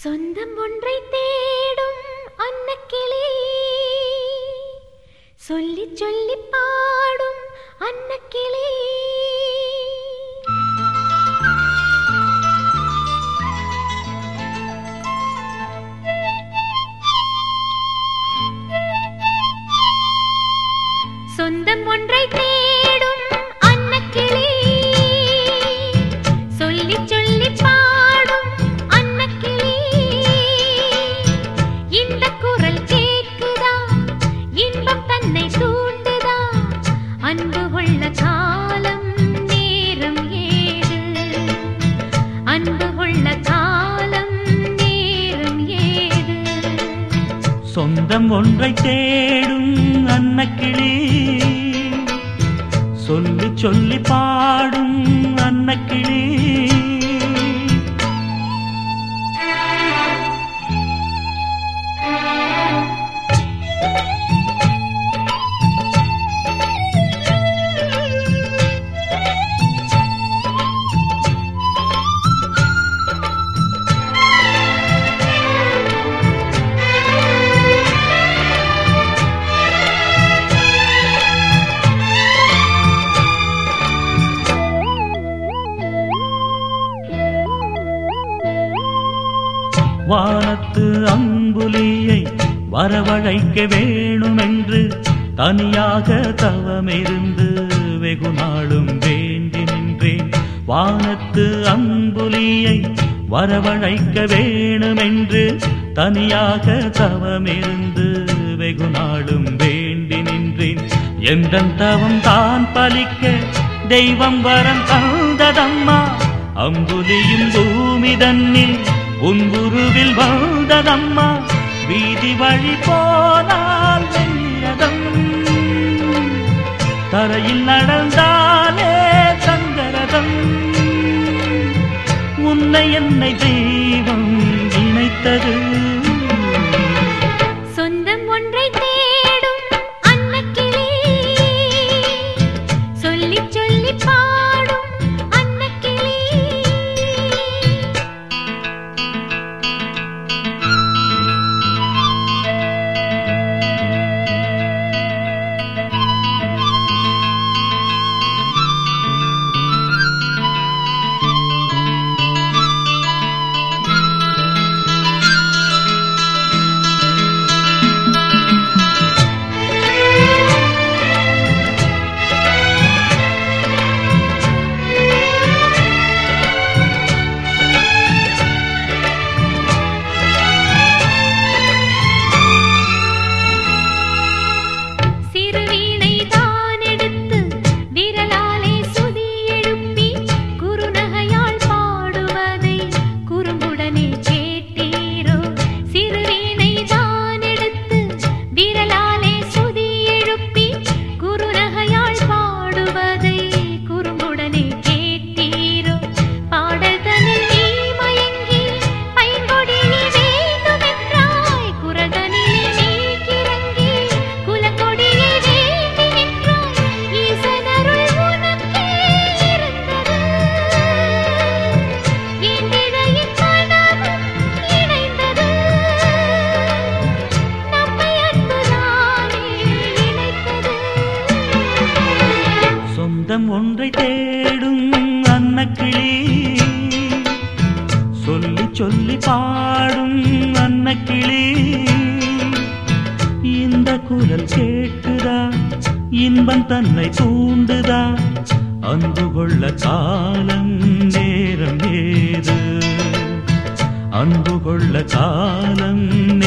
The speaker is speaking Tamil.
சொந்தம் ஒன்றை தேடும் அன்னக்கிளி சொல்லி சொல்லி பாடும் அன்னக்கிளி சொந்தம் ஒன்றை தேடும் அன்னக்கிளி சொல்லி சொல்லி பாடும் அன்னக்கிளி இந்த குரல் கேட்குதா இன்பம் தன்னை தூண்டுதா அன்பு கொள்ள காலம் நேரம் ஏது அன்பு கொள்ள காலம் நேரம் ஏது சொந்தம் ஒன்றை தேடும் அன்னக்கிளி சொல்லி சொல்லி பாடும் அன்னக்கிளி வானத்து அம்புலியை வரவழைக்க வேணுமென்று தனியாக தவமிருந்து வெகு நாளும் வேண்டி நின்றேன் வானத்து அம்புலியை வரவழைக்க வேணுமென்று தனியாக தவமிருந்து வெகு நாளும் வேண்டி நின்றேன் எந்த தவம் தான் பலிக்க தெய்வம் வரம் தந்ததம்மா அம்புலியும் பூமி தன்னில் உன் குருவில் வந்ததம்மா வீதி வழி போனால் வெண்ணிரதம் தரையில் நடந்தாலே தங்கரதம் உன்னை என்னை தெய்வம் இணைத்தது சொந்தம் ஒன்றை தேடும் அன்னக்கிளி சொல்லி சொல்லி பாடும் அன்னக்கிளி சிறு வீணை தான் எடுத்து விரலாலே சுதி எழுப்பி குறுநகையால் பாடுவதை குறும்புடனே கேட்டீரோ சிறு வீணை தான் எடுத்து விரலாலே சுதி எழுப்பி குறுநகையால் பாடுவதை குறும்புடனே கேட்டீரோ பாடல்தனில் நீ மயங்கி பைங்கொடியில் வேண்டுமென்றாய் குரகனிலே நீ கிறங்கி குலக்கொடியை வேண்டி நின்றாய் ஈசனருள் உனக்கே இருந்தது இந்திழையின் மனமும் இணைந்தது நம்மை அன்புதானே இணைத்தது சொந்தம் ஒன்றை தேடும் அன்னக்கிளி சொல்லி சொல்லி பாடும் அன்னக்கிளி இந்த குரல் கேட்குதா இன்பம் தன்னை தூண்டுதா அன்பு கொள்ள காலம் நேரம் ஏது அன்பு கொள்ள காலம்